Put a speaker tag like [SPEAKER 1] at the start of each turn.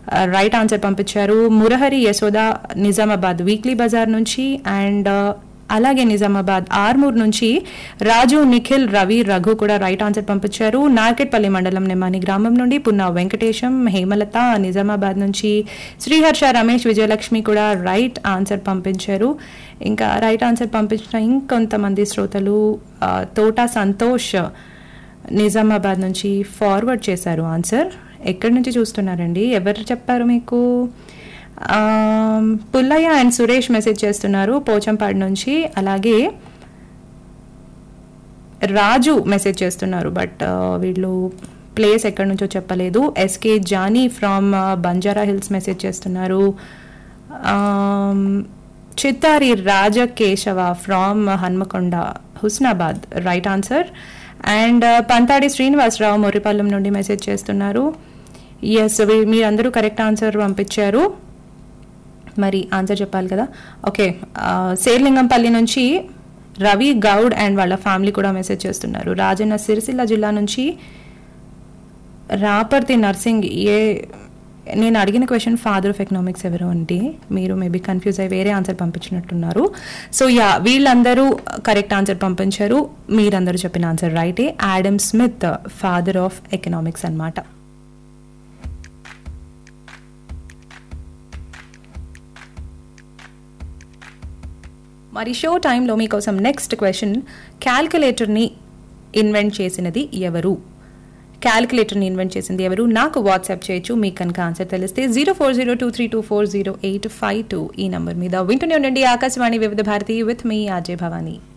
[SPEAKER 1] right answer పంపించారు Murahari Yashoda Nizamabad weekly bazaar నుంచి and అలాగే నిజామాబాద్ ఆర్మూర్ నుంచి రాజు నిఖిల్ రవి రఘు కూడా రైట్ ఆన్సర్ పంపించారు నార్కెట్పల్లి మండలం నెమ్మాని గ్రామం నుండి పున్నా వెంకటేశం హేమలత నిజామాబాద్ నుంచి శ్రీహర్ష రమేష్ విజయలక్ష్మి కూడా రైట్ ఆన్సర్ పంపించారు ఇంకా రైట్ ఆన్సర్ పంపించిన ఇంకొంతమంది శ్రోతలు ఆ, తోట సంతోష్ నిజామాబాద్ నుంచి ఫార్వర్డ్ చేశారు ఆన్సర్ ఎక్కడి నుంచి చూస్తున్నారండి ఎవరు చెప్పారు మీకు um, Pullaiah and Suresh message చేస్తున్నారు పోచంపాడు నుంచి అలాగే రాజు మెసేజ్ చేస్తున్నారు బట్ వీళ్ళు ప్లేస్ ఎక్కడి నుంచో చెప్పలేదు SK Johnny from Banjara Hills message చేస్తున్నారు um, Chittari Rajakesava from Hanamkonda Husnabad right answer and Panthadi Srinivasarao Moripalem నుండి మెసేజ్ చేస్తున్నారు ఎస్ మీరందరూ కరెక్ట్ ఆన్సర్ పంపించారు మరి ఆన్సర్ చెప్పాలి కదా ఓకే ఆ, శేర్లింగంపల్లి నుంచి రవి గౌడ్ అండ్ వాళ్ళ ఫ్యామిలీ కూడా మెసేజ్ చేస్తున్నారు రాజన్న సిరిసిల్ల జిల్లా నుంచి రాపర్తి నర్సింగ్ ఏ నేను అడిగిన క్వశ్చన్ ఫాదర్ ఆఫ్ ఎకనామిక్స్ ఎవరు అంటే మీరు మేబీ కన్ఫ్యూజ్ అయ్యి వేరే ఆన్సర్ పంపించినట్టున్నారు సో యా వీళ్ళందరూ కరెక్ట్ ఆన్సర్ పంపించారు మీరందరూ చెప్పిన ఆన్సర్ రైటే Adam Smith father of economics అన్నమాట మరి షో టైంలో మీకోసం నెక్స్ట్ క్వశ్చన్ క్యాల్కులేటర్ని ఇన్వెంట్ చేసినది ఎవరు క్యాల్కులేటర్ని ఇన్వెంట్ చేసింది ఎవరు నాకు వాట్సాప్ చేయొచ్చు మీకు కనుక ఆన్సర్ తెలిస్తే zero four zero two three two four zero eight five two ఈ నంబర్ మీద వింటూనే ఉండండి ఆకాశవాణి వివిధ భారతి విత్ మీ ఆర్జే భవానీ